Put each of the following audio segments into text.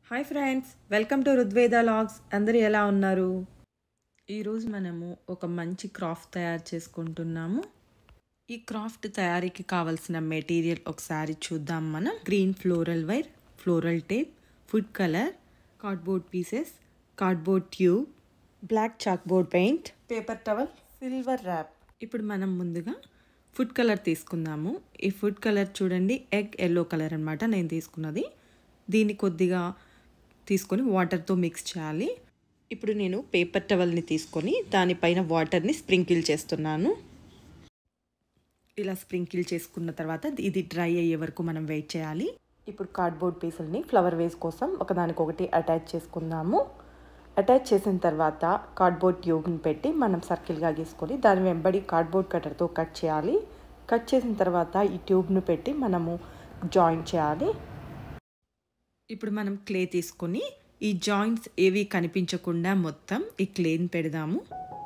hi friends welcome to Rudveda vlogs అందరూ ఎలా ఉన్నారు ఈరోజు మనము ఒక మంచి క్రాఫ్ట్ తయారు చేసుకుంటున్నాము ఈ క్రాఫ్ట్ తయారీకి కావలసిన మెటీరియల్ ఒకసారి చూద్దాం మనం green floral wire floral tape food colour cardboard pieces cardboard tube black chalkboard paint paper towel silver wrap ఇప్పుడు మనం ముందుగా ఫుడ్ కలర్ తీసుకుందాము ఈ ఫుడ్ కలర్ చూడండి ఎగ్ ఎల్లో కలర్ అనమాట నేను తీసుకున్నది దీన్ని కొద్దిగా తీసుకొని వాటర్తో మిక్స్ చేయాలి ఇప్పుడు నేను పేపర్ టవల్ని తీసుకొని దానిపైన వాటర్ని స్ప్రింకిల్ చేస్తున్నాను ఇలా స్ప్రింకిల్ చేసుకున్న తర్వాత ఇది డ్రై అయ్యే వరకు మనం వెయిట్ చేయాలి ఇప్పుడు కార్డ్బోర్డ్ పీసుల్ని ఫ్లవర్ వేస్ కోసం ఒకదానికొకటి అటాచ్ చేసుకుందాము అటాచ్ చేసిన తర్వాత కార్డ్బోర్డ్ ట్యూబ్ని పెట్టి మనం సర్కిల్గా గీసుకొని దాని వెంబడి కార్డ్బోర్డ్ కట్టర్తో కట్ చేయాలి కట్ చేసిన తర్వాత ఈ ట్యూబ్ను పెట్టి మనము జాయిన్ చేయాలి ఇప్పుడు మనం క్లే తీసుకొని ఈ జాయింట్స్ ఏవి కనిపించకుండా మొత్తం ఈ క్లేని పెడదాము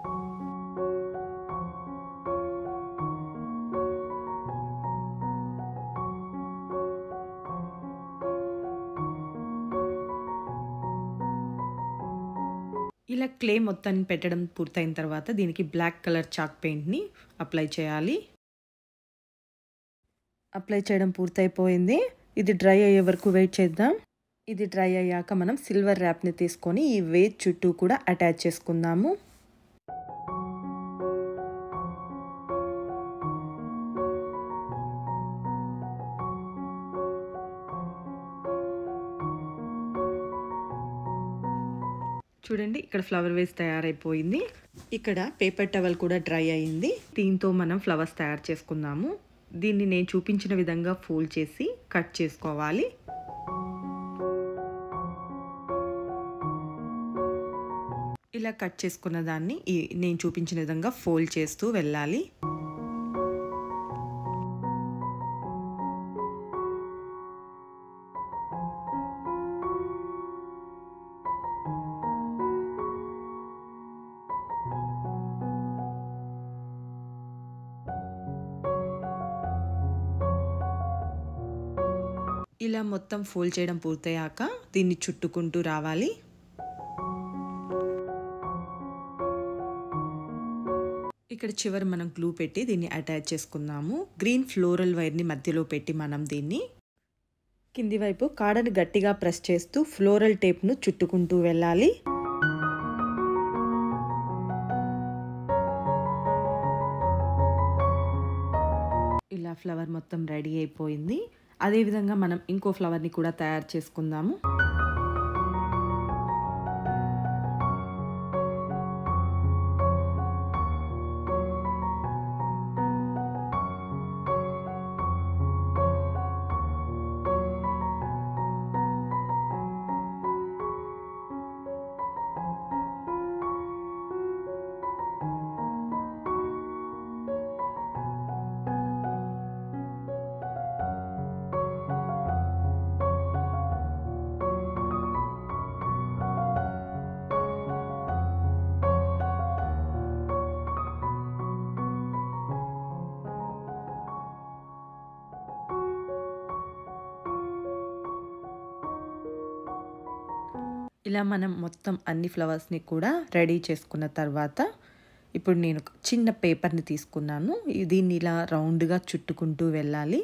ఇలా క్లే మొత్తాన్ని పెట్టడం పూర్తయిన తర్వాత దీనికి బ్లాక్ కలర్ చాక్ పెయింట్ని అప్లై చేయాలి అప్లై చేయడం పూర్తయిపోయింది ఇది డ్రై అయ్యే వరకు వెయిట్ చేద్దాం ఇది డ్రై అయ్యాక మనం సిల్వర్ ర్యాప్ని తీసుకొని ఈ వేజ్ చుట్టూ కూడా అటాచ్ చేసుకుందాము చూడండి ఇక్కడ ఫ్లవర్ వేస్ తయారైపోయింది ఇక్కడ పేపర్ టవల్ కూడా డ్రై అయింది దీంతో మనం ఫ్లవర్స్ తయారు చేసుకుందాము దీన్ని నేను చూపించిన విధంగా ఫోల్డ్ చేసి కట్ చేసుకోవాలి ఇలా కట్ చేసుకున్న దాన్ని నేను చూపించిన విధంగా ఫోల్డ్ చేస్తూ వెళ్ళాలి ఇలా మొత్తం ఫోల్డ్ చేయడం పూర్తయ్యాక దీన్ని చుట్టుకుంటూ రావాలి ఇక్కడ చివరి మనం గ్లూ పెట్టి దీన్ని అటాచ్ చేసుకుందాము గ్రీన్ ఫ్లోరల్ వైర్ని మధ్యలో పెట్టి మనం దీన్ని కింది వైపు కాడని గట్టిగా ప్రెస్ చేస్తూ ఫ్లోరల్ టేప్ను చుట్టుకుంటూ వెళ్ళాలి ఇలా ఫ్లవర్ మొత్తం రెడీ అయిపోయింది అదేవిధంగా మనం ఇంకో ఫ్లవర్ని కూడా తయారు చేసుకుందాము ఇలా మనం మొత్తం అన్ని ఫ్లవర్స్ని కూడా రెడీ చేసుకున్న తర్వాత ఇప్పుడు నేను చిన్న పేపర్ని తీసుకున్నాను దీన్ని ఇలా రౌండ్గా చుట్టుకుంటూ వెళ్ళాలి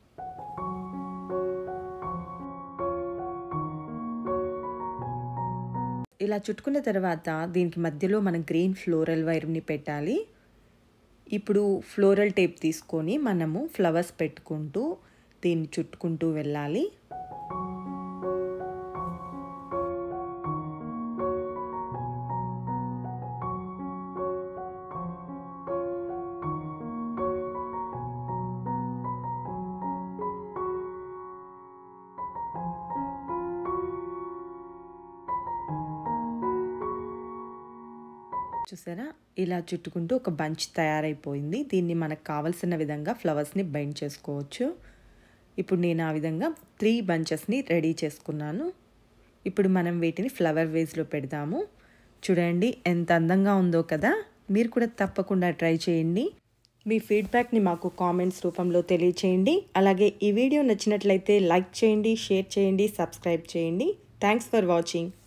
ఇలా చుట్టుకున్న తర్వాత దీనికి మధ్యలో మనం గ్రీన్ ఫ్లోరల్ వైర్ని పెట్టాలి ఇప్పుడు ఫ్లోరల్ టేప్ తీసుకొని మనము ఫ్లవర్స్ పెట్టుకుంటూ దీన్ని చుట్టుకుంటూ వెళ్ళాలి చూసారా ఇలా చుట్టుకుంటూ ఒక బంచ్ తయారైపోయింది దీన్ని మనకు కావలసిన విధంగా ఫ్లవర్స్ని బెండ్ చేసుకోవచ్చు ఇప్పుడు నేను ఆ విధంగా త్రీ బంచెస్ని రెడీ చేసుకున్నాను ఇప్పుడు మనం వీటిని ఫ్లవర్ వేస్లో పెడదాము చూడండి ఎంత అందంగా ఉందో కదా మీరు కూడా తప్పకుండా ట్రై చేయండి మీ ఫీడ్బ్యాక్ని మాకు కామెంట్స్ రూపంలో తెలియచేయండి అలాగే ఈ వీడియో నచ్చినట్లయితే లైక్ చేయండి షేర్ చేయండి సబ్స్క్రైబ్ చేయండి థ్యాంక్స్ ఫర్ వాచింగ్